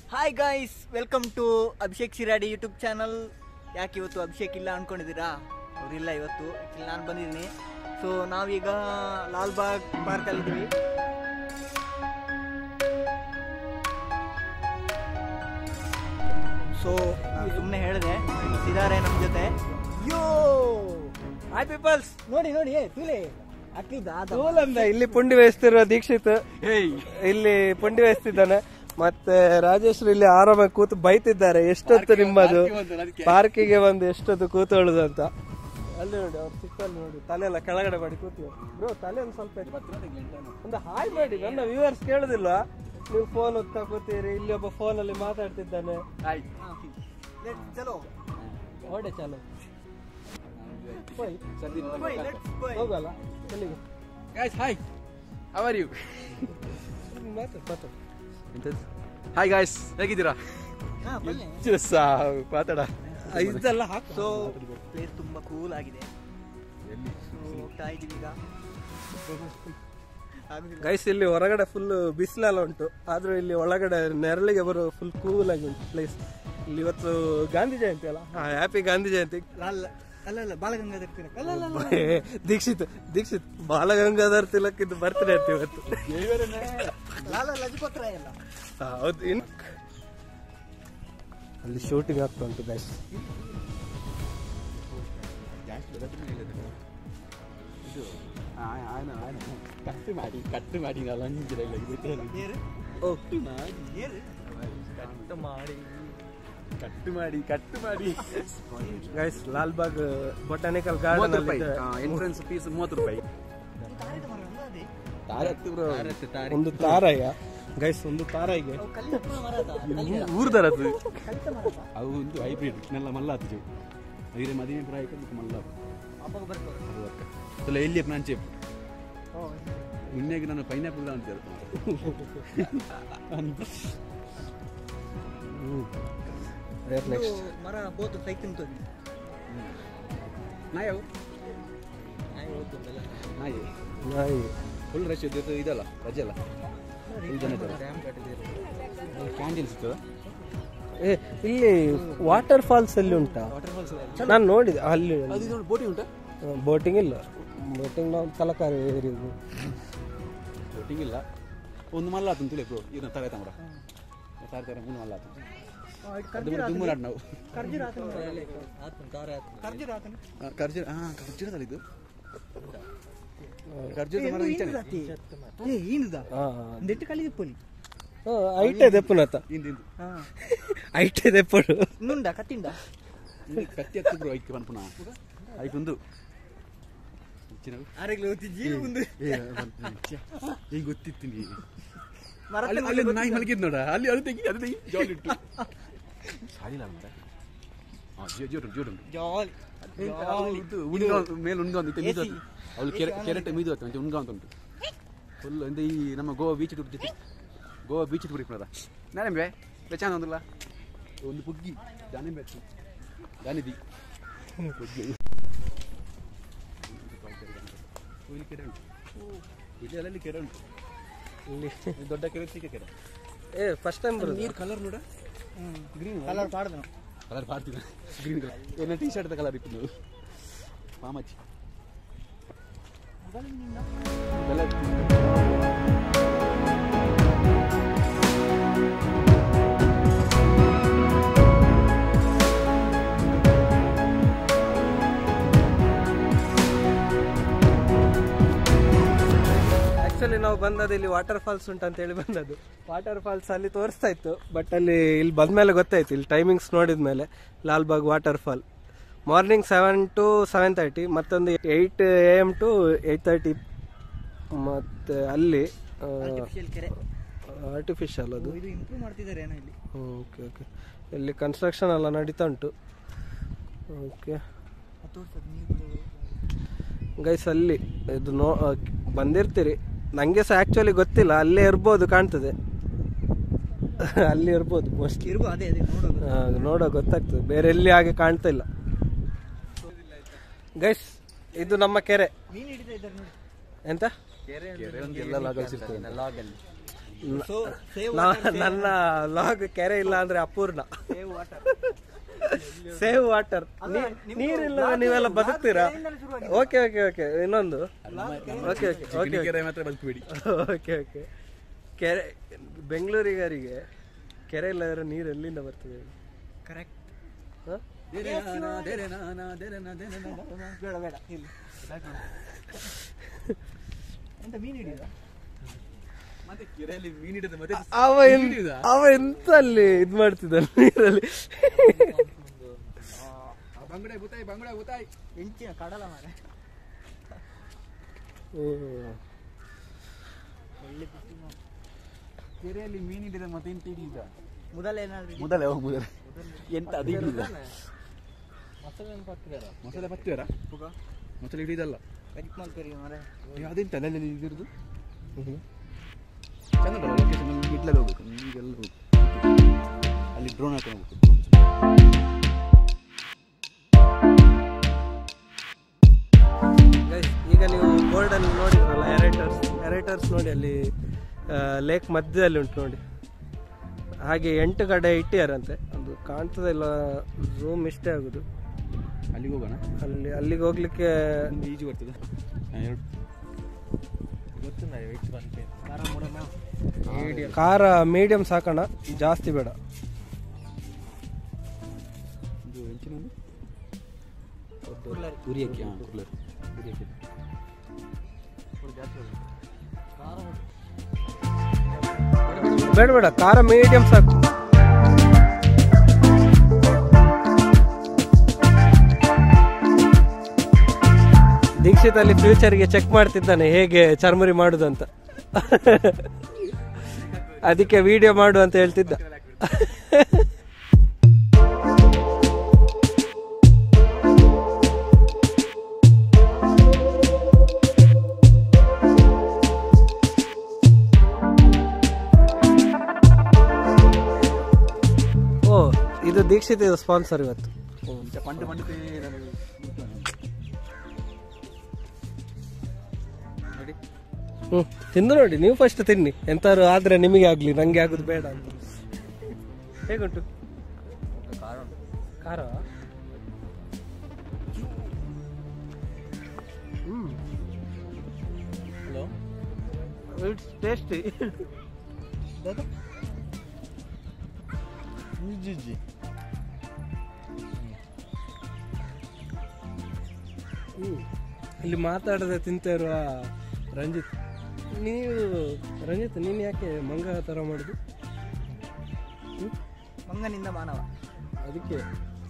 Hi guys welcome to Abhishek Shiradi YouTube channel ಯಾಕೆ ಇವತ್ತು ಅಭಿಷೇಕ್ ಇಲ್ಲ ಅನ್ಕೊಂಡಿದ್ದೀರಾ ಅವರಿಲ್ಲ ಇವತ್ತು ಆ್ಯಕ್ಚುಲಿ ನಾನು ಬಂದಿದ್ದೀನಿ ಸೊ ನಾವೀಗ ಲಾಲ್ಬಾಗ್ ಪಾರ್ಕಲ್ಲಿದ್ದೀವಿ ಸೊ ಸುಮ್ಮನೆ ಹೇಳಿದೆ ಇದ್ದಾರೆ ನಮ್ಮ ಜೊತೆ ಯೋ ಹಾಯ್ ಪೀಪಲ್ಸ್ ನೋಡಿ ನೋಡಿ ತುಲೆ ಹಾಕಿದ್ದ ಅಂದ ಇಲ್ಲಿ ಪುಂಡಿ ಬೇಯಿಸ್ತಿರುವ ದೀಕ್ಷಿತ್ ಇಲ್ಲಿ ಪುಂಡಿ ಬೇಯಿಸ್ತಿದ್ದಾನೆ ಮತ್ತೆ ರಾಜೇಶ್ ಇಲ್ಲಿ ಆರಾಮಾಗಿ ಕೂತು ಬೈತಿದ್ದಾರೆ ಎಷ್ಟೊತ್ತು ನಿಮ್ಮದು ಪಾರ್ಕಿಗೆ ಬಂದು ಎಷ್ಟೊತ್ತು ಕೂತೊಳುದು ಅಂತ ಅಲ್ಲಿ ನೋಡಿ ಅವ್ರು ಸಿಕ್ಕಲ್ಲಿ ನೋಡಿ ತಲೆ ಎಲ್ಲ ಕೆಳಗಡೆ ಮಾಡಿ ಕೂತೀವಿ ಬ್ರೋ ತಲೆ ಒಂದು ಸ್ವಲ್ಪ ಎತ್ತಿ. ಒಂದು ಹಾಯ್ ಮಾಡಿ ನನ್ನ ವ್ಯೂವರ್ಸ್ ಕೇಳುದಿಲ್ವಾ ನೀವು ಫೋನ್ ಹೊತ್ತಾ ಕೂತೀರಿ ಇಲ್ಲಿ ಒಬ್ಬ ಫೋನ್ ಅಲ್ಲಿ ಮಾತಾಡ್ತಿದ್ದಾನೆ ಚಲೋ ಓಡೆ ಚಾಲು ಹೋಯ್. let's go. ಹೋಗಲ್ಲ ಎಲ್ಲಿಗೆ Guys, hi. How are you? ಮಾತಾಡು ಮಾತಾಡು ಹಾಯ್ ಗಾಯ್ಸ್ ಹೇಗಿದ್ದೀರಾ ಹಾ, ಬನ್ನಿ. ಮಾತಾಡ ಇದೆಲ್ಲ ಹಾಕು ಸೊ ಪ್ಲೇಸ್ ತುಂಬಾ ಕೂಲ್ ಆಗಿದೆ So, ಹೋಗ್ತಾ ಇದೀವಿ ಈಗ ಆಗುದಿಲ್ಲ. ಗೈಸ್ ಇಲ್ಲಿ ಹೊರಗಡೆ ಫುಲ್ ಬಿಸಿಲೆಲ್ಲ ಉಂಟು ಆದ್ರೂ ಇಲ್ಲಿ ಒಳಗಡೆ ನೆರಳಿಗೆ ಬರೋ ಫುಲ್ ಕೂಲ್ ಆಗಿ ಉಂಟು ಪ್ಲೇಸ್ ಇಲ್ಲಿ ಇವತ್ತು ಗಾಂಧಿ ಜಯಂತಿ ಅಲ್ಲ ಹ್ಯಾಪಿ ಗಾಂಧಿ ಜಯಂತಿ ಅಲ್ಲ ಅಲ್ಲ ಅಲ್ಲ ಬಾಲಗಂಗಾಧರ ತಿಲಕ್ ಅಲ್ಲ ಅಲ್ಲ ಅಲ್ಲ ಏ, ದೀಕ್ಷಿತ್ ದೀಕ್ಷಿತ್ ಬಾಲಗಂಗಾಧರ್ ತಿಲಕ್ ಇದು ಬರ್ತ್ಡೇ ಅಂತ ಇವತ್ತು ಲಾಲ ಲಜಪತ್ ರಾಯ್ ಅಲ್ಲ ಹಾ, ಹೌದು ಇನ್ ಅಲ್ಲಿ ಶೂಟಿಂಗ್ ಆಗ್ತಾ ಉಂಟು ಗೈಸ್ ಕಟ್ಟು ಮಾಡಿ ಕಟ್ಟು ಮಾಡಿ ನಾನು ಅಂಜಿರಲ್ಲ ಏರು ಓ ಏರು ಕಟ್ಟು ಮಾಡಿ ಕಟ್ಟು ಮಾಡಿ ಕಟ್ಟು ಮಾಡಿ ಗೈಸ್ ಲಾಲ್ಬಾಗ್ ಬೊಟಾನಿಕಲ್ ಗಾರ್ಡನ್ ಮೂವತ್ತು ಅಲ್ಲಿ ರೂಪಾಯಿ ಎಂಟ್ರೆನ್ಸ್ ಫೀಸ್ ಮೂವತ್ತು ರೂಪಾಯಿ ತಾರಿದ ಮರ ಅಲ್ಲ ಅದೇ ತಾರೆ ಹತ್ತು ಬ್ರೋ ಒಂದು ತಾರಾಯ ಗೈಸ್ ಒಂದು ತಾರಾಯಿಗೆ ಅವು ಕಲ್ಲಿನ ಮರ ಅದ ಊರ್ದರದ್ದು ಕಲಿತ ಮರ ಅದ ಅವು ಒಂದು ಹೈಬ್ರಿಡ್ ನೆಲ್ಲ ಮಲ್ಲ ಹತ್ತು ಅದಿರೆ ಮದುವೆ ಪ್ರಾಯಕ್ಕೆ ಅದಕ್ಕೆ ಮಲ್ಲ ಅಪ್ಪಾಗ ಬರ್ತಾರೆ ಅಲ್ಲ ಎಲ್ಲಿ ನಾನು ಚೇಪ್ ನಿನ್ನೆಗೆ ನಾನು ಪೈನಾಪಲ್ ಅಂತ ನೆಕ್ಸ್ಟ್ ಮರ ಬೋತು ಸೈಕಿಲ್ ತೊಂದಿ ನಾಯಿ ಅವು ನಾಯಿ ಹೋಗ್ತದಲ್ಲ ನಾಯಿ ನಾಯಿ ಫುಲ್ ರಶ್ ಇದ್ದು ಇದಲ್ಲ ರಜೆ ಅಲ್ಲ ಫುಲ್ ಜನ ಇದ್ದಾರೆ ಡ್ಯಾಮ್ ಕಟ್ಟಿದ್ದೀರಿ ಕ್ಯಾಂಟೀನ್ ಸಿಗ್ತದ ಏ ಇಲ್ಲಿ ವಾಟರ್ ಫಾಲ್ಸ್ ಅಲ್ಲಿ ಉಂಟಾ ವಾಟರ್ ಫಾಲ್ಸ್ ನಾನು ನೋಡಿದೆ ಅಲ್ಲಿ ಅದು ಇದು ಬೋಟಿಂಗ್ ಉಂಟಾ ಬೋಟಿಂಗ್ ಇಲ್ಲ ಬೋಟಿಂಗ್ ನಾವು ತಲಕಾರಿ ಏರಿದ್ದು ಬೋಟಿಂಗ್ ಇಲ್ಲ ಒಂದು ಮಲ್ಲ ಆತು ತುಲೆ ಬ್ರೋ ಇದನ್ನ ತಾರೆ ತಮರ ತಾರೆ ತಾರೆ ಮೂರು ಮಲ್ಲ ಆತು ದುಮ್ಮರ ನಾವು ಖರ್ಜೂರ ಆತನ ಖರ್ಜೂರ ಆತನ ಖರ್ಜೂರ ಹಾ ಖರ್ಜೂರದಲ್ಲಿ ಇದು ಖರ್ಜೂರ ಮರ ಈಚೆನೆ ಏ ಏನಿದ ಹಾ ನೆಟ್ಟು ಕಲಿದು ಪೊಲಿ ಐಟೆ ದೆಪ್ಪುನತ ಇಂದು ಇಂದು ಹಾ ಐಟೆ ದೆಪ್ಪುಡು ಇನ್ನುಂಡ ಕತ್ತಿಂಡ ಇಂದು ಕತ್ತಿ ಹತ್ತು ಬ್ರೋ ಐಕ್ ಪನ್ಪುನ ಐಕ್ ಒಂದು ಇಚ್ಚಿನವು ಆರೆಗ್ಲು ಹೋಗ್ತಿ ಜೀವ ಮುಂದೆ ಈಗ ಗೊತ್ತಿತ್ತು ನೀ ಮರ ಅಲ್ಲಿ ಅಲ್ಲಿ ಒಂದು ನಾಯಿ ಮಲಗಿದ್ ನೋಡ ಅಲ್ಲಿ ಅದು ತೆಗಿ ಅದು ತೆಗಿ ಜಾಲಿ ಇಟ್ಟು ಸಾಲಿಲ್ಲ ಅಂತ ಹಾ ಜೋರು ಜೋರು ಜಾಲಿ ಇದು ಉಣ್ಗ ಮೇಲೆ ಉಣ್ಗ ಅಂತ ಮೀದು ಅವಳು ಕೆರೆ ಕೆರೆಟ ಮೀದು ಅಂತ ಉಣ್ಗ ಅಂತ ಉಂಟು ಫುಲ್ ಅಂದ್ರೆ ಈ ನಮ್ಮ ಗೋವಾ ಬೀಚ್ ಜೊತೆ ಗೋವಾ ಬೀಚ್ ಬಿಡಿಕ್ನದ ನಾನೆಂಬೆ ಬೆಚಾನ ಒಂದಿಲ್ಲ ಒಂದು ಪುಗ್ಗಿ ದಾನಿಂಬೆ ದಾನಿದಿ ಪುಗ್ಗಿ ಇಲ್ಲಿ ಕೆರೆ ಉಂಟು ಇಲ್ಲಿ ಅಲ್ಲಲ್ಲಿ ಕೆರೆ ಉಂಟು ಇಲ್ಲಿ ಇದು ದೊಡ್ಡ ಕೆರೆ ಚಿಕ್ಕ ಕೆರೆ ಏ ಫಸ್ಟ್ ಟೈಮ್ ಬರೋದು ನೀರು ಕಲರ್ ನೋಡ ಗ್ರೀನ್ ಕಲರ್ ಪಾಡ್ದು ಕಲರ್ ಪಾಡ್ತೀನಿ ಗ್ರೀನ್ ಕಲರ್ ಏನ ಟೀ ಶರ್ಟ್ ಕಲರ್ ಇತ್ತು ನಾವು ಮಾಮಚ್ಚಿ ಆಕ್ಚುಲಿ ನಾವು ಬಂದದ್ದು ಇಲ್ಲಿ ವಾಟರ್ ಫಾಲ್ಸ್ ಉಂಟು ಅಂತ ಹೇಳಿ ಬಂದದ್ದು ವಾಟರ್ ಫಾಲ್ಸ್ ಅಲ್ಲಿ ತೋರಿಸ್ತಾ ಇತ್ತು ಬಟ್ ಅಲ್ಲಿ ಇಲ್ಲಿ ಬಂದ್ಮೇಲೆ ಗೊತ್ತಾಯ್ತು ಇಲ್ಲಿ ಟೈಮಿಂಗ್ಸ್ ನೋಡಿದ್ಮೇಲೆ Lalbagh waterfall morning seven to seven thirty ಮತ್ತೊಂದು eight a m to eight thirty ಮತ್ತೆ ಅಲ್ಲಿ ಆರ್ಟಿಫಿಷಿಯಲ್ ಕೆರೆ ಆರ್ಟಿಫಿಷಿಯಲ್ ಅದು ಇದು ಇಂಪ್ರೂವ್ ಮಾಡ್ತಿದ್ದಾರೆ ಏನೋ ಇಲ್ಲಿ ಓಕೆ ಓಕೆ ಇಲ್ಲಿ ಕನ್ಸ್ಟ್ರಕ್ಷನ್ ಎಲ್ಲ ನಡೀತಾ ಉಂಟು ಓಕೆ ಹತ್ತು ವರ್ಷದ ನೀರು ಗೈಸ್ ಅಲ್ಲಿ ಇದು ನೋ ಆ, ಬಂದಿರ್ತೀರಿ ನನಗೆ ಸಹ ಆ್ಯಕ್ಚುಲಿ ಗೊತ್ತಿಲ್ಲ ಅಲ್ಲೇ ಇರ್ಬೋದು ಕಾಣ್ತದೆ ಅಲ್ಲಿ ಇರ್ಬೋದು ಮೋಸ್ಟ್ಲಿ ಇರ್ಬೋದು ಅದೇ ಅದೇ ನೋಡೋದು ನೋಡೋ ಗೊತ್ತಾಗ್ತದೆ ಬೇರೆ ಎಲ್ಲಿ ಹಾಗೆ ಕಾಣ್ತಾ ಇಲ್ಲ ಗೈಸ್ ಇದು ನಮ್ಮ ಕೆರೆ ಮೀನು ಹಿಡಿತಾ ಇದ್ದಾರೆ ನೋಡಿ ಎಂತ ಕೆರೆ ಒಂದು ಎಲ್ಲ ಲಾಗಲ್ ಸಿಗ್ತದೆ ಸೊ ಸೇವ್ ನಾ- ನನ್ನ ಲಾಗ್ ಕೆರೆ ಇಲ್ಲ ಅಂದ್ರೆ ಅಪೂರ್ಣ ಸೇವ್ ವಾಟರ್ ಸೇವ್ ವಾಟರ್ ನೀರಿಲ್ಲ ನೀವೆಲ್ಲ ಬದುಕ್ತೀರಾ ಓಕೆ ಓಕೆ ಓಕೆ ಇನ್ನೊಂದು ಓಕೆ ಓಕೆ ಓಕೆ ಕೆರೆ ಮಾತ್ರ ಬದುಕಬೇಡಿ ಓಕೆ ಓಕೆ ಕೆರೆ ಬೆಂಗಳೂರಿಗರಿಗೆ ಕೆರೆ ಇಲ್ಲದ್ರೆ ನೀರು ಎಲ್ಲಿಂದ ಬರ್ತದೆ ಹೇಳಿ? ಕರೆಕ್ಟ್ ಹ? ಬೇಡ ಬೇಡ ಇಲ್ಲಿ ಎಂತ ಮೀನು ಹಿಡಿದ ಮತ್ತೆ ಕೆರೆಯಲ್ಲಿ ಮೀನ್ ಹಿಡಿದ ಮತ್ತೆ ಅವ ಎನ್- ಅವ ಎಂತ ಅಲ್ಲಿ ಇದ್ ಮಾಡ್ತಿದ್ದಾನೆ ನೀರಲ್ಲಿ ಬಂಗುಡೆ ಬುತಾಯಿ ಬಂಗುಡೆ ಬುತಾಯಿ ಹೆಂಚಿನ ಕಡಲ ಮಾರೆ ಕೆರೆಯಲ್ಲಿ ಮೀನ್ ಹಿಡಿದ ಮತ್ತೆ ಎಂತ ಹಿಡಿದ ಮೊದಲ ಏನಾದ್ರು ಮೊದಲೇ ಹೋಗಿ ಮೊದಲೇ ಎಂತ ಅದು ಹಿಡಿದ ಮೊಸಳೆ ಪತ್ತಿವರ ಮೊಸಳೆ ಹಿಡಿದಲ್ಲ ಕರಿಕ್ ಮಾಡ್ಕರಿ ಮಾರೆ ಅದೆಂತ ಅಲ್ಲಲ್ಲಿ ಇದಿರೋದು ಚಂದ ಲೊಕೇಶನ್ ಇಟ್ಲಲ್ಲಿ ಹೋಗ್ಬೇಕು ಈಗೆಲ್ಲ ಹೋಗ್ಬೇಕು ಅಲ್ಲಿ ಡ್ರೋನ್ ಹಾಕೊಂಡು ಹೋಗ್ಬೇಕು Guys, ಈಗ ನೀವು ಬೋರ್ಡ್ ಅಲ್ಲಿ ನೋಡಿದ್ರಲ್ಲ ಎರೇಟರ್ಸ್ ಎರೇಟರ್ಸ್ ನೋಡಿ ಅಲ್ಲಿ ಲೇಕ್ ಮಧ್ಯದಲ್ಲಿ ಉಂಟು ನೋಡಿ ಹಾಗೆ ಎಂಟು ಕಡೆ ಇಟ್ಟಿಯಾರಂತೆ ಅದು ಕಾಣ್ತದಿಲ್ಲ ಝೂಮ್ ಇಷ್ಟೇ ಆಗುದು ಅಲ್ಲಿಗೆ ಹೋಗೋಣ ಅಲ್ಲಿ ಅಲ್ಲಿಗೆ ಹೋಗ್ಲಿಕ್ಕೆ ನಿಮ್ಗೆ ಈಜು ಬರ್ತದೆ ಎರಡು ಕಾರ ಮೀಡಿಯಂ ಸಾಕೋಣ ಜಾಸ್ತಿ ಬೇಡ ಇದು ಹೆಂಚಿನ ಉರಿಯಕ್ಕೆ ಹಾಂ ಕುರ್ಲರ್ ಉರಿಯಕ್ಕೆ ಬೇಡ ಬೇಡ ಕಾರ ಮೀಡಿಯಂ ಸಾಕು ದೀಕ್ಷಿತ್ ಅಲ್ಲಿ ಫ್ಯೂಚರ್ಗೆ ಚೆಕ್ ಮಾಡ್ತಿದ್ದಾನೆ ಹೇಗೆ ಚರ್ಮುರಿ ಮಾಡುದಂತ ಅದಕ್ಕೆ ವಿಡಿಯೋ ಮಾಡು ಅಂತ ಹೇಳ್ತಿದ್ದ ಓ ಇದು ದೀಕ್ಷಿತ್ ಸ್ಪಾನ್ಸರ್ ಇವತ್ತು ಪಂಡು ಪಂಡು ನೋಡಿ ಹ್ಮ್ ತಿಂದು ನೋಡಿ ನೀವು ಫಸ್ಟ್ ತಿನ್ನಿ ಎಂತಾರು ಆದ್ರೆ ನಿಮಗೆ ಆಗ್ಲಿ ನಂಗೆ ಆಗುದು ಬೇಡ ಅಂತ ಹೇಗುಂಟು ಖಾರ hmm hello it's tasty ji ಇಲ್ಲಿ ಮಾತಾಡದೆ ತಿಂತ ಇರುವ ರಂಜಿತ್ ನೀವು ರಂಜಿತ್ ನೀನು ಯಾಕೆ ಮಂಗ ಥರ ಮಾಡುದು ಮಂಗನಿಂದ ಮಾನವ ಅದಕ್ಕೆ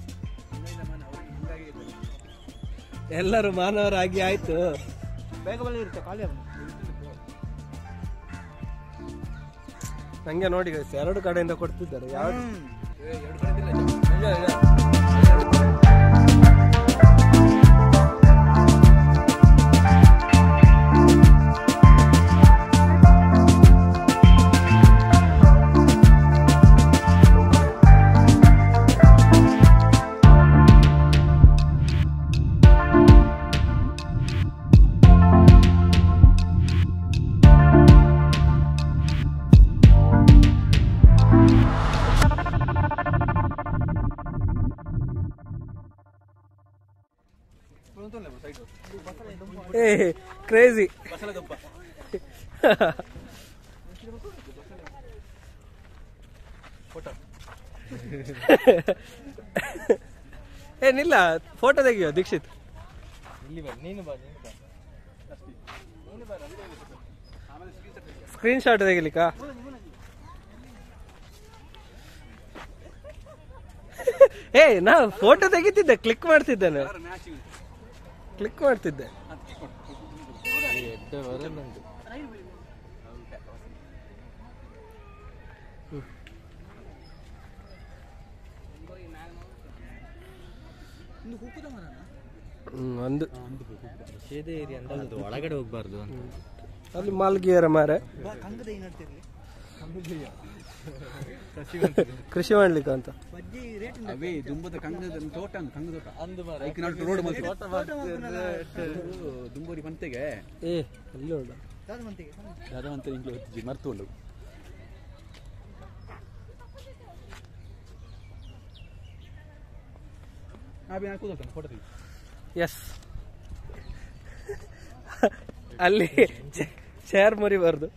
ಎಲ್ಲರೂ ಮಾನವರಾಗಿ ಆಯ್ತು ಬೇಗ ಬಲ್ಲ ಇರುತ್ತೆ ಖಾಲಿ ಅವನು ನಂಗೆ ನೋಡಿ guys, ಎರಡು ಕಡೆಯಿಂದ ಕೊಡ್ತಿದ್ದಾರೆ ಯಾವ್ದು ಏ ಕ್ರೇಜಿ ಏ ನಿಲ್ಲ ಫೋಟೋ ತೆಗಿಯೋ ದೀಕ್ಷಿತ್ ಇಲ್ಲಿ ಬಾ ನೀನು ಬಾ ನೀನು ಬಾ ಸ್ಕ್ರೀನ್ ಶಾಟ್ ತೆಗಿಲಿಕ್ಕ ಏ ನಾ ಫೋಟೋ ತೆಗಿತಿದ್ದೆ ಕ್ಲಿಕ್ ಮಾಡ್ತಿದ್ದೇನೆ ಕ್ಲಿಕ್ ಮಾಡ್ತಿದ್ದೆ ಹ್ಮ್, ಒಂದು ಒಳಗಡೆ ಹೋಗ್ಬಾರ್ದು ಅಂತ ಅಲ್ಲಿ ಮಾಲ್ಗಿಯರ ಮಾರೆ ಬಾ ಕಂಗದ ಏನಾಡ್ತಿರ್ಲಿ ಕೃಷಿ ಮಾಡ್ಲಿಕ್ಕೆ ಅಂತ ಬಜ್ಜಿ ರೇಟ್ ಅವೇ ದುಂಬದ ಕಂಗದ ತೋಟ ಅಂತ ಕಂಗ ತೋಟ ಅಂದು ಐಕ್ ನಾಡು ರೋಡ್ ಮಲ್ತಿ ದುಂಬೋರಿ ಪಂತೆಗೆ ಏ ಅಲ್ಲಿ ನೋಡ ಯಾವ್ದು ಮಂತಿಗೆ ಅದಂತ ನಿಂಗೆ ಗೊತ್ತಿದ್ದಿ ಮರ್ತು ಉಂಡು ಅಭಿ ನಾನು ಕೂತ್ಕೊಳ್ತೇನೆ ಫೋಟೋ ತೆಗಿ ಎಸ್ ಅಲ್ಲಿ ಚೇರ್ ಮುರಿಬಾರ್ದು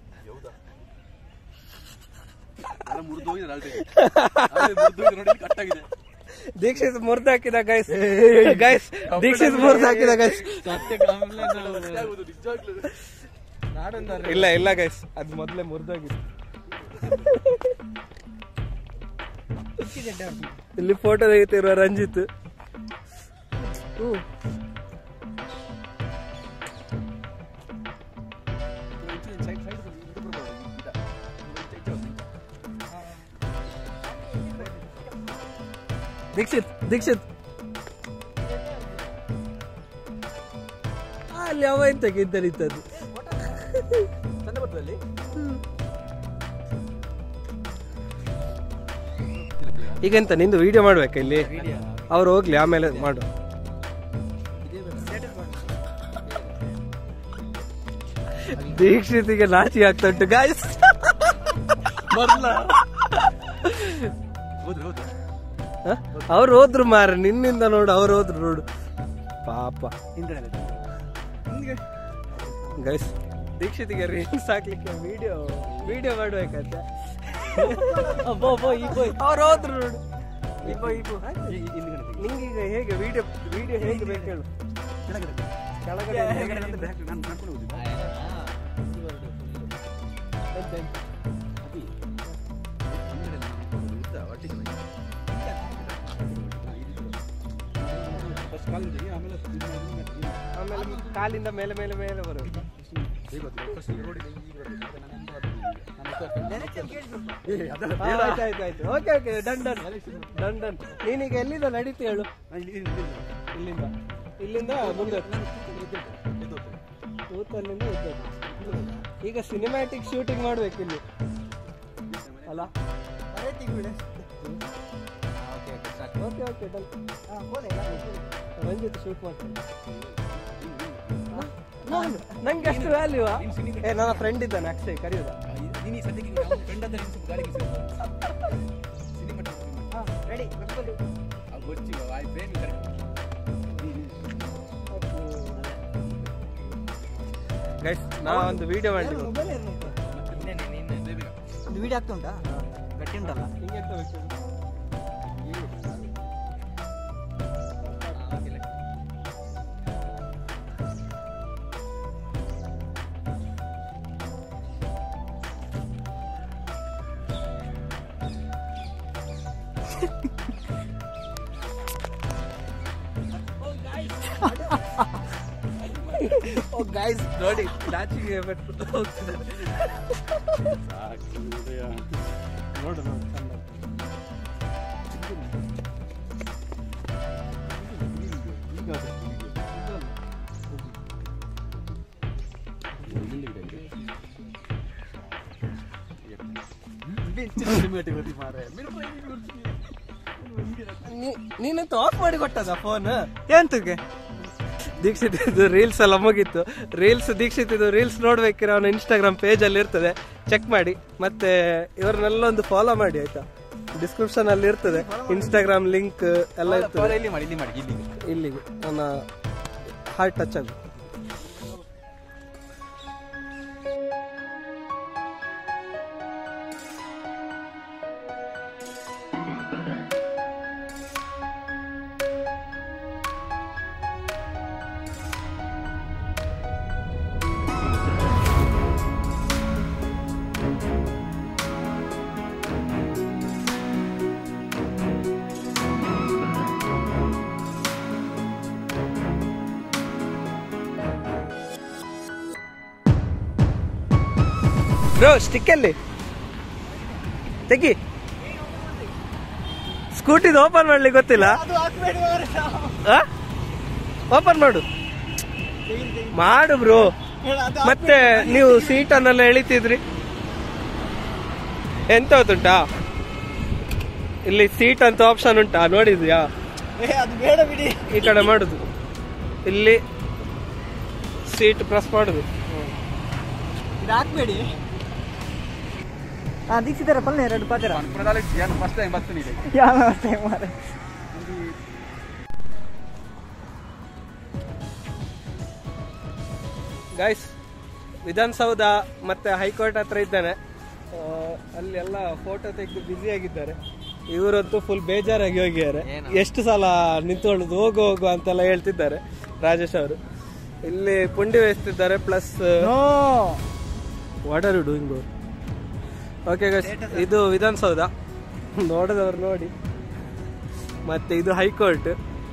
ಎಲ್ಲ ಮುರಿದು ಹೋಗಿದೆ ಆಲ್ರೆಡಿ ಮುರಿದು ಹೋಗಿದೆ ನೋಡಿ ಕಟ್ಟಾಗಿದೆ ದೀಕ್ಷಿತ್ ಮುರ್ದು ಹಾಕಿದ ಗೈಸ್ ಗೈಸ್ ದೀಕ್ಷಿತ್ ಮುರ್ದು ಹಾಕಿದ ಗೈಸ್ ಆಗುದು ನಿಜವಾಗ್ಲೂ ಇಲ್ಲ ಇಲ್ಲ ಗೈಸ್ ಅದು ಮೊದಲೇ ಮುರಿದೋಗಿದೆ ಇಲ್ಲಿ ಫೋಟೋ ತೆಗಿತಿರುವ ರಂಜಿತ್ ಹ್ಮ್. ಸೈಡ್ ಸೈಡ್ ಇದು ಬರ್ಬೋದು ಗಿಡ ಇದು ಹೆಚ್ಚು ದೀಕ್ಷಿತ್ ದೀಕ್ಷಿತ್ ಆ, ಅಲ್ಲಿ ಅವ ಎಂತ ಗಿದ್ದರಿದ್ದದ್ದು ಚಂದ ಬರ್ತದೆ ಅಲ್ಲಿ ಈಗೆಂತ ನಿಂದು ವಿಡಿಯೋ ಮಾಡ್ಬೇಕಾ ಇಲ್ಲಿ ಅವ್ರು ಹೋಗ್ಲಿ ಆಮೇಲೆ ಮಾಡು ದೀಕ್ಷಿತಿಗೆ ನಾಚಿಕೆ ಆಗ್ತಾ ಉಂಟು ಗಾಯ್ಸ್ ಬರ್ಲ ಹೋದ್ರೆ ಹೋದ್ರೆ ಅವ್ರು ಹೋದ್ರು ಮಾರ ನಿನ್ನಿಂದ ನೋಡು ಅವ್ರು ಹೋದ್ರು ನೋಡು ಪಾಪ ಗೈಸ್ ದೀಕ್ಷಿತಿಗೆ ರೀಲ್ಸ್ ಹಾಕ್ಲಿಕ್ಕೆ ವಿಡಿಯೋ ವಿಡಿಯೋ ಮಾಡ್ಬೇಕಂತ ಅವ್ರು ಹೋದ್ರು ನೋಡು ನಿಂಗೀಗ ಹೇಗೆ ವಿಡಿಯೋ ವಿಡಿಯೋ ಹೇಗೆ ಬೇಕು ಹೇಳು ಕೆಳಗಡೆ ನಾನು ನಡ್ಕೊಂಡು ಹೋಗುದು ಎಂತ ಎಂತ? ಫಸ್ಟ್ ಕಾಲಿಂದ ಆಮೇಲೆ ಇದು ಮಾಡಿ, ಇದು ಮಾಡಿ, ಆಮೇಲೆ ಕಾಲಿಂದ ಮೇಲೆ ಮೇಲೆ ಮೇಲೆ ಬರು ಹೇಗೆ ಗೊತ್ತಿಲ್ಲ? first ಈಗ ರೋಡಿಗೆ ಈಗ ಬರ್ಬೇಕು. ಮತ್ತೆ ನಾನು ಎಂತ ಮಾಡ್ತೀನಿ ಈಗ? ನಾನು ಗೊತ್ತಾಗ್ತದೆ. ಏ, ಅದಲ್ಲ, ಬೇಡ. ಆಯ್ತು ಆಯ್ತು ಆಯ್ತು okay okay done done done done ನೀನೀಗ ಎಲ್ಲಿಂದ ನಡೀತಿ ಹೇಳು ನಾನು ಇಲ್ಲಿ- ಇಲ್ಲಿ- ಇಲ್ಲಿ- ಇಲ್ಲಿಂದ ಇಲ್ಲಿಂದ ಮುಂದೆ ನಾನು ಕೂತ್ಕೊಂಡು ಎದ್ದೇಳ್ತೇನೆ. ಎದ್ದು ಹೋಗ್ತೇನೆ. ಕೂತಲ್ಲಿಂದ ಎದ್ದದ್ದು ಈಗ ಸಿನಿಮ್ಯಾಟಿಕ್ ಶೂಟಿಂಗ್ ಮಾಡ್ಬೇಕು ಇಲ್ಲಿ ಅಲ್ಲ okay okay done Ranjith shoot ಮಾಡ್ತೀನಿ ನಾನು ನಂಗೆ ಅಷ್ಟು ವ್ಯಾಲ್ಯೂ ಏ ನನ್ನ ಫ್ರೆಂಡ್ ಇದ್ದಾನೆ ಅಕ್ಷಯ್ ಕರೆಯುದ ನೀನು ಈ ಸದ್ಯಕ್ಕೆ ನೀನು ಅವ್ನ friend ಅಂತ ನೀನು ಸ್ವಲ್ಪ ಗಾಳಿಗೆ ಸೇರ್ಕೊ. Cinema time cinema. ರೆಡಿ ಆ ಗೊಚ್ಚಿ ಬಾ, ಆ frame correct. ಗೈಸ್ ನಾ ಒಂದು ವಿಡಿಯೋ ಮಾಡ್ಲಿಕ್ಕೆ ಬೇಗ. ಒಂದು ವಿಡಿಯೋ ಆಗ್ತಾ ಉಂಟಾ ಗಟ್ಟಿ ಉಂಟಲ್ಲ ಹಿಂಗೆ ಎಂತ ಬೇಕು ಹೇಳು? ಓ ಗೈಸ್ ನೋಡಿ ನಾಚಿಗೆ ಬಿಟ್ಟು ಹೋಗ್ತಿದ್ದಾರೆ ನೋಡು ನೋಡು ಚಂದ ನೀ- ನೀನಂತೂ ಆಫ್ ಮಾಡಿ ಕೊಟ್ಟದ ಫೋನ್ ಎಂತಕ್ಕೆ ದೀಕ್ಷಿತ್ ಇದು ರೀಲ್ಸ್ ಎಲ್ಲ ಮುಗೀತು ರೀಲ್ಸ್ ದೀಕ್ಷಿತ್ ಇದು ರೀಲ್ಸ್ ನೋಡ್ಬೇಕಿರೋ ಅವನ ಇನ್ಸ್ಟಾಗ್ರಾಮ್ ಪೇಜ್ ಅಲ್ಲಿ ಇರ್ತದೆ ಚೆಕ್ ಮಾಡಿ ಮತ್ತೆ ಇವ್ರನ್ನೆಲ್ಲ ಒಂದು ಫಾಲೋ ಮಾಡಿ ಆಯ್ತಾ ಡಿಸ್ಕ್ರಿಪ್ಷನ್ ಅಲ್ಲಿ ಇರ್ತದೆ ಇನ್ಸ್ಟಾಗ್ರಾಮ್ ಲಿಂಕ್ ಎಲ್ಲ ಇರ್ತದೆ ಇಲ್ಲಿ ಮಾಡಿ ಇಲ್ಲಿ ಮಾಡಿ ಇಲ್ಲಿಗೆ ಇಲ್ಲಿಗೆ ನನ್ನ ಹಾರ್ಟ್ ಟಚ್ ಆಗ ಬ್ರೋ ಸ್ಟಿಕ್ ಎಲ್ಲಿ ತೆಗಿ ಸ್ಕೂಟಿದು ಓಪನ್ ಮಾಡ್ಲಿಕ್ಕೆ ಗೊತ್ತಿಲ್ಲ ಅದು ಹಾಕ್ಬೇಡಿ ಓಪನ್ ಮಾಡು ಮಾಡು ಬ್ರೋ ಮತ್ತೆ ನೀವು ಸೀಟನ್ನೆಲ್ಲ ಎಳಿತಿದ್ರಿ ಎಂತ ಗೊತ್ತುಂಟಾ ಇಲ್ಲಿ ಸೀಟ್ ಅಂತ ಆಪ್ಷನ್ ಉಂಟಾ ನೋಡಿದ್ಯಾ ಅದು ಬೇಡ ಬಿಡಿ ಈ ಕಡೆ ಮಾಡುದು ಇಲ್ಲಿ ಸೀಟ್ ಪ್ರೆಸ್ ಮಾಡುದು ಇದು ಹಾಕ್ಬೇಡಿ ಹಾ ದೀಕ್ಷಿತರ ಪಲ್ಲೆ ಎರಡು ಪಾತ್ರ ಫಸ್ಟ್ ಟೈಮ್ ಬರ್ತೀನಿ ಇಲ್ಲಿ ಯಾವ ಮಾರೆ ಗೈಸ್ ವಿಧಾನಸೌಧ ಮತ್ತೆ ಹೈಕೋರ್ಟ್ ಹತ್ರ ಇದ್ದಾನೆ ಆ, ಅಲ್ಲಿ ಎಲ್ಲ ಫೋಟೋ ತೆಗೆದು ಬ್ಯುಸಿ ಆಗಿದ್ದಾರೆ ಇವರಂತೂ ಫುಲ್ ಬೇಜಾರಾಗಿ ಹೋಗಿದ್ದಾರೆ ಎಷ್ಟು ಸಲ ನಿಂತ್ಕೊಳ್ಳೋದು ಹೋಗು ಹೋಗು ಅಂತೆಲ್ಲ ಹೇಳ್ತಿದ್ದಾರೆ ರಾಜೇಶ್ ಅವರು ಇಲ್ಲಿ ಪುಂಡಿ ಬೇಯಿಸ್ತಿದ್ದಾರೆ plus what are you doing okay guys ಇದು ವಿಧಾನಸೌಧ ನೋಡಿದವ್ರು ನೋಡಿ ಮತ್ತೆ ಇದು ಹೈಕೋರ್ಟ್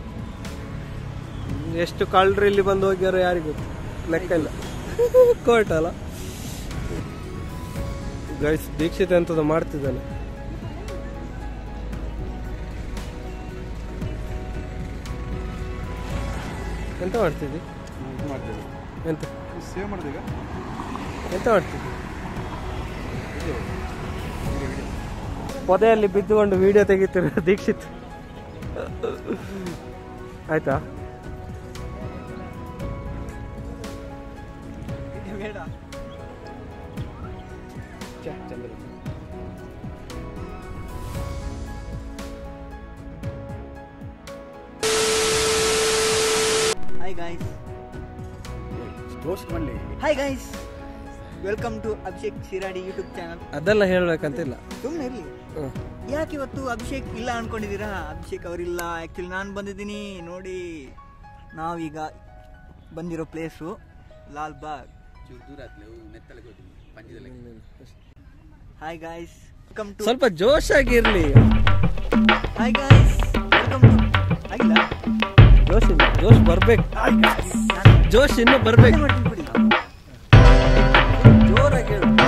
ಎಷ್ಟು ಕಳ್ಳರು ಇಲ್ಲಿ ಬಂದು ಹೋಗ್ಯಾರೋ ಯಾರಿಗೂ ಗೊತ್ತು ಲೆಕ್ಕ ಇಲ್ಲ ಕೋರ್ಟ್ ಅಲ್ಲ ಗೈಸ್ ದೀಕ್ಷಿತ್ ಅಂತದ ಮಾಡ್ತಿದ್ದಾನೆ ಎಂತ ಮಾಡ್ತಿದ್ದಿ ಇದು ಮಾಡ್ತೇವೆ ಎಂತ ಸೇವ್ ಮಾಡಿದೆ ಈಗ ಎಂತ ಮಾಡ್ತಿದ್ದಿ ಪೊದೆಯಲ್ಲಿ ಬಿದ್ದುಕೊಂಡು ವಿಡಿಯೋ ತೆಗಿತಿರೋ ದೀಕ್ಷಿತ್ ಆಯ್ತಾ ಬೇಡ ಹಾಯ್ ಗಾಯ್ಸ್ ಟೋಸ್ಟ್ ಮಾಡಲಿ hi guys welcome to Abhishek Shiradi YouTube channel ಅದೆಲ್ಲ ಹೇಳ್ಬೇಕಂತಿಲ್ಲ ಸುಮ್ಮನೆ ಇರಲಿ ಹ್ಮ್. ಯಾಕೆ ಇವತ್ತು ಅಭಿಷೇಕ್ ಇಲ್ಲ ಅನ್ಕೊಂಡಿದ್ದೀರಾ ಅಭಿಷೇಕ್ ಅವರಿಲ್ಲ ಆ್ಯಕ್ಚುಲಿ ನಾನು ಬಂದಿದ್ದೀನಿ ನೋಡಿ ನಾವೀಗ ಬಂದಿರೋ ಪ್ಲೇಸು ಲಾಲ್ ಬಾಗ್ ಚೂರು ದೂರ ಆತ್ಲೆ ನೆತ್ತಲೆ ಹೋಗ್ತೀನಿ ಪಂಚದಲ್ಲಿ ಹಾಯ್ ಗಾಯ್ಸ್ ವೆಲ್ಕಮ್ ಟು ಸ್ವಲ್ಪ ಜೋಶಾಗಿರ್ಲಿ ಹಾಯ್ ಗಾಯ್ಸ್ ವೆಲ್ಕಮ್ ಟು ಆಗಿಲ್ಲ ಜೋಶ್ ಇಲ್ಲ ಜೋಶ್ ಬರ್ಬೇಕು ಜೋಶ್ ಇನ್ನು ಬರ್ಬೇಕು ಮಾಡ್ತೀನಿ ಬಿಡಿ ಜೋರಾಗಿ ಹೇಳು